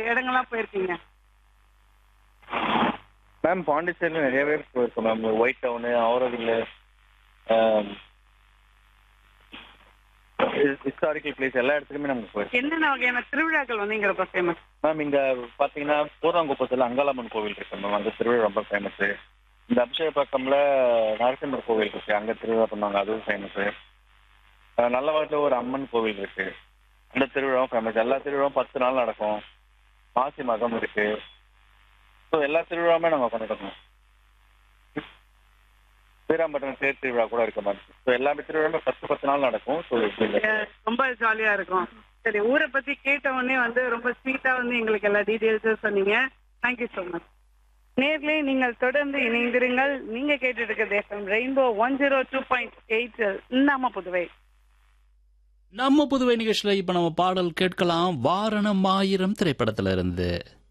இடங்கள்லாம் போயிருக்கீங்க மேம் பாண்டிச்சேரியில் நிறைய பேர் போயிருக்கோம் ma'am white town Auroville historical place எல்லா இடத்துக்குமே நம்ம போயிருக்கோம் என்னென்ன வகையான திருவிழாக்கள் வந்து இங்க ரொம்ப ஃபேமஸ் மேம் இங்கே பார்த்தீங்கன்னா பூர்வாங்குப்பத்தில் அங்காளம்மன் கோவில் இருக்கு மேம் அங்கே திருவிழா ரொம்ப ஃபேமஸு இந்த அபிஷேகப்பக்கம்ல நரசிம்மர் கோவில் இருக்கு அங்கே திருவிழா பண்ணுவாங்க அதுவும் ஃபேமஸு நல்லவாட்டில் ஒரு அம்மன் கோவில் இருக்கு அந்த திருவிழாவும் ஃபேமஸ் எல்லா திருவிழாவும் பத்து நாள் நடக்கும் மாசி மகம் இருக்கு ஸோ எல்லா திருவிழாவுமே நாங்கள் கொண்டாடுறோம் ஸ்ரீராம்பட்டினம் தேர் திருவிழா கூட இருக்கு மேம் ஸோ எல்லாமே திருவிழாவுமே பத்து பத்து நாள் நடக்கும் ஸோ ரொம்ப ஜாலியா இருக்கும் சரி ஊரை பத்தி கேட்ட உடனே வந்து ரொம்ப ஸ்வீட்டா வந்து எங்களுக்கு எல்லா டீடைல்ஸும் சொன்னீங்க தேங்க்யூ ஸோ மச் நேர்லயே நீங்கள் தொடர்ந்து இணைந்திருங்கள் நீங்க கேட்டுட்டு இருக்கிறது FM rainbow one zero two point eight நம்ம புதுவை நம்ம புதுவை நிகழ்ச்சியில் இப்ப நம்ம பாடல் கேட்கலாம் வாரணம் ஆயிரம் திரைப்படத்துல இருந்து